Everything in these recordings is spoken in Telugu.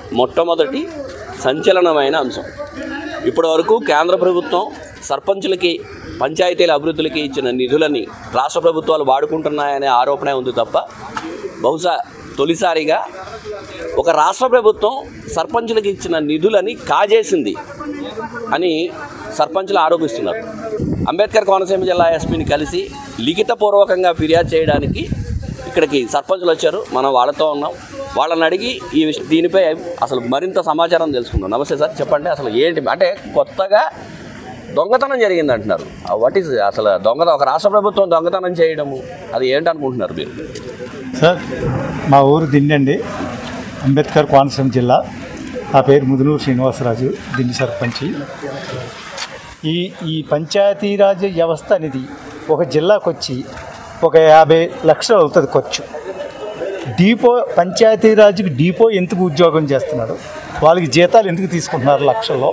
మొట్టమొదటి సంచలనమైన అంశం ఇప్పటి వరకు కేంద్ర ప్రభుత్వం సర్పంచులకి పంచాయతీల అభివృద్ధులకి ఇచ్చిన నిధులని రాష్ట్ర ప్రభుత్వాలు వాడుకుంటున్నాయనే ఆరోపణ ఉంది తప్ప బహుశా తొలిసారిగా ఒక రాష్ట్ర ప్రభుత్వం సర్పంచులకు ఇచ్చిన నిధులని కాజేసింది అని సర్పంచులు ఆరోపిస్తున్నారు అంబేద్కర్ కోనసీమ జిల్లా ఎస్పీని కలిసి లిఖితపూర్వకంగా ఫిర్యాదు చేయడానికి ఇక్కడికి సర్పంచులు వచ్చారు మనం వాళ్ళతో ఉన్నాం వాళ్ళని అడిగి ఈ విషయం దీనిపై అసలు మరింత సమాచారం తెలుసుకుందాం నమస్తే సార్ చెప్పండి అసలు ఏంటి అంటే కొత్తగా దొంగతనం జరిగింది అంటున్నారు వాట్ ఈస్ అసలు దొంగ ఒక రాష్ట్ర ప్రభుత్వం దొంగతనం చేయడము అది ఏంటనుకుంటున్నారు మీరు సార్ మా ఊరు దిండండి అంబేద్కర్ కోనసీమ జిల్లా నా పేరు ముదునూరు శ్రీనివాసరాజు దిండి సర్పంచి ఈ ఈ పంచాయతీరాజ్ వ్యవస్థ అనేది ఒక జిల్లాకు వచ్చి ఒక యాభై లక్షలు అవుతుంది ఖర్చు డీపో పంచాయతీరాజ్కి డీపో ఎందుకు ఉద్యోగం చేస్తున్నాడు వాళ్ళకి జీతాలు ఎందుకు తీసుకుంటున్నారు లక్షల్లో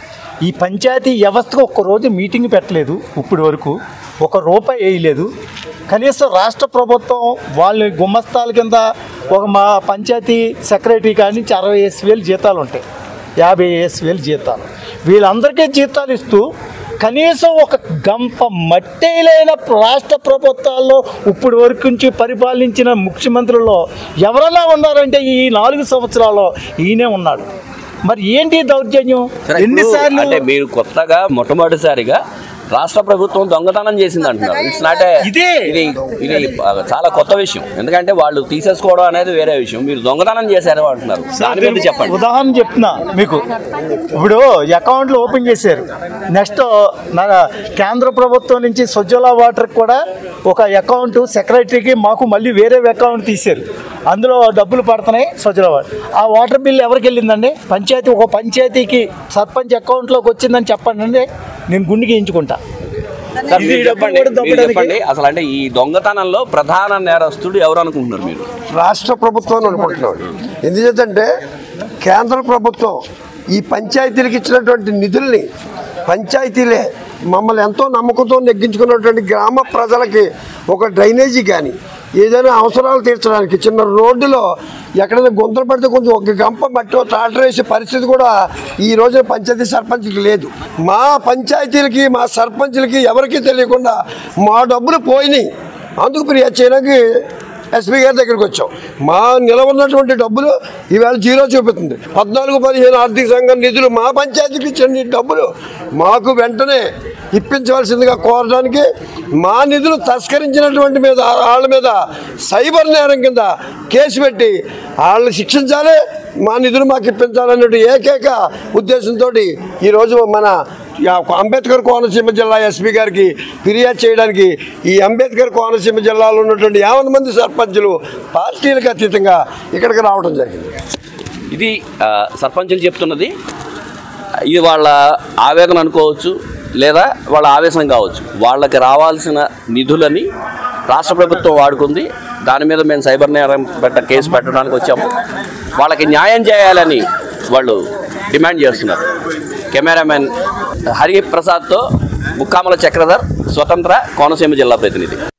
ఈ పంచాయతీ వ్యవస్థకు ఒక్క రోజు మీటింగ్ పెట్టలేదు ఇప్పటి వరకు ఒక రూపాయి వేయలేదు కనీసం రాష్ట్ర ప్రభుత్వం వాళ్ళ గుమ్మస్తాల కింద ఒక మా పంచాయతీ సెక్రటరీ కాడి నుంచి అరవై వేసి వేలు జీతాలు ఉంటాయి యాభై వేసి వేలు జీతాలు వీళ్ళందరికీ జీతాలు ఇస్తూ కనీసం ఒక గంప మట్టేలైన రాష్ట్ర ప్రభుత్వాల్లో ఇప్పుడు వరకు నుంచి పరిపాలించిన ముఖ్యమంత్రుల్లో ఎవరైనా ఉన్నారంటే ఈ నాలుగు సంవత్సరాల్లో ఈయనే ఉన్నాడు మరి ఏంటి ఈ దౌర్జన్యం సరే, ఇప్పుడు ఎన్నిసార్లు అంటే మీరు కొత్తగా మొట్టమొదటిసారిగా రాష్ట్ర ప్రభుత్వం దొంగతనం చేసింది అంటున్నారు ఇట్స్ నాట్ ఇదే. ఇది ఇది చాలా కొత్త విషయం ఎందుకంటే వాళ్ళు తీసేసుకోవడం అనేది వేరే విషయం మీరు దొంగతనం చేశారు అంటున్నారు దాని మీద చెప్పండి ఉదాహరణ చెప్తున్నా మీకు ఇప్పుడు అకౌంట్లు ఓపెన్ చేశారు నెక్స్ట్ నా కేంద్ర ప్రభుత్వం నుంచి సుజలా వాటర్ కూడా ఒక అకౌంట్ సెక్రటరీకి మాకు మళ్ళీ వేరే అకౌంట్ తీశారు అందులో డబ్బులు పడుతున్నాయి సుజలా వాటర్ ఆ వాటర్ బిల్ ఎవరికి వెళ్ళిందండి పంచాయతీ ఒక పంచాయతీకి సర్పంచ్ అకౌంట్లోకి వచ్చిందని చెప్పండి అండి నేను గుండెకి ఎంచుకుంటా సార్, ఇది మీరు డబ్బులు చెప్పండి కూడా మీరు దొబ్బడానికి- చెప్పండి అసలు అంటే ఈ దొంగతనంలో ప్రధాన నేరస్తుడు ఎవరు అనుకుంటున్నారు మీరు రాష్ట్ర ప్రభుత్వం అనుకుంటున్నాడు ఎందుకంటే కేంద్ర ప్రభుత్వం ఈ పంచాయతీలకు ఇచ్చినటువంటి నిధుల్ని పంచాయతీలే మమ్మల్ని ఎంతో నమ్మకంతో నెగ్గించుకున్నటువంటి గ్రామ ప్రజలకి ఒక డ్రైనేజీ కానీ ఏదైనా అవసరాలు తీర్చడానికి చిన్న రోడ్డులో ఎక్కడైనా గుంతలు పడితే కొంచెం ఒక గంప మట్టి ట్రాక్టర్ వేసే పరిస్థితి కూడా ఈ రోజున పంచాయతీ సర్పంచ్కి లేదు మా పంచాయతీలకి మా సర్పంచ్లకి ఎవరికీ తెలియకుండా మా డబ్బులు పోయినాయి అందుకు ఫిర్యాదు చేయడానికి ఎస్పీ గారి దగ్గరికి వచ్చాం మా నిలవన్నటువంటి డబ్బులు ఈవేళ జీరో చూపుతుంది పద్నాలుగు పదిహేను ఆర్థిక సంఘం నిధులు మా పంచాయతీకి ఇచ్చిన ఈ డబ్బులు మాకు వెంటనే ఇప్పించవలసిందిగా కోరడానికి మా నిధులు తస్కరించినటువంటి మీద వాళ్ళ మీద సైబర్ నేరం కింద కేసు పెట్టి వాళ్ళని శిక్షించాలి మా నిధులు మాకు ఇప్పించాలన్నట్టు ఏకైక ఉద్దేశంతో ఈరోజు మన యా- అంబేద్కర్ కోనసీమ జిల్లా ఎస్పీ గారికి ఫిర్యాదు చేయడానికి ఈ అంబేద్కర్ కోనసీమ జిల్లాలో ఉన్నటువంటి యావన్ మంది సర్పంచులు పార్టీలకు అతీతంగా ఇక్కడికి రావడం జరిగింది ఇది ఆ, సర్పంచులు చెప్తున్నది ఇది వాళ్ళ ఆవేదన అనుకోవచ్చు లేదా వాళ్ళ ఆవేశం కావచ్చు వాళ్ళకి రావాల్సిన నిధులని రాష్ట్ర ప్రభుత్వం వాడుకుంది దాని మీద మేము సైబర్ నేరం పెట్ట కేసు పెట్టడానికి వచ్చాము వాళ్ళకి న్యాయం చేయాలని వాళ్ళు డిమాండ్ చేస్తున్నారు కెమెరామెన్ హరిప్రసాద్తో ముక్కామల చక్రధర్ స్వతంత్ర కోనసీమ జిల్లా ప్రతినిధి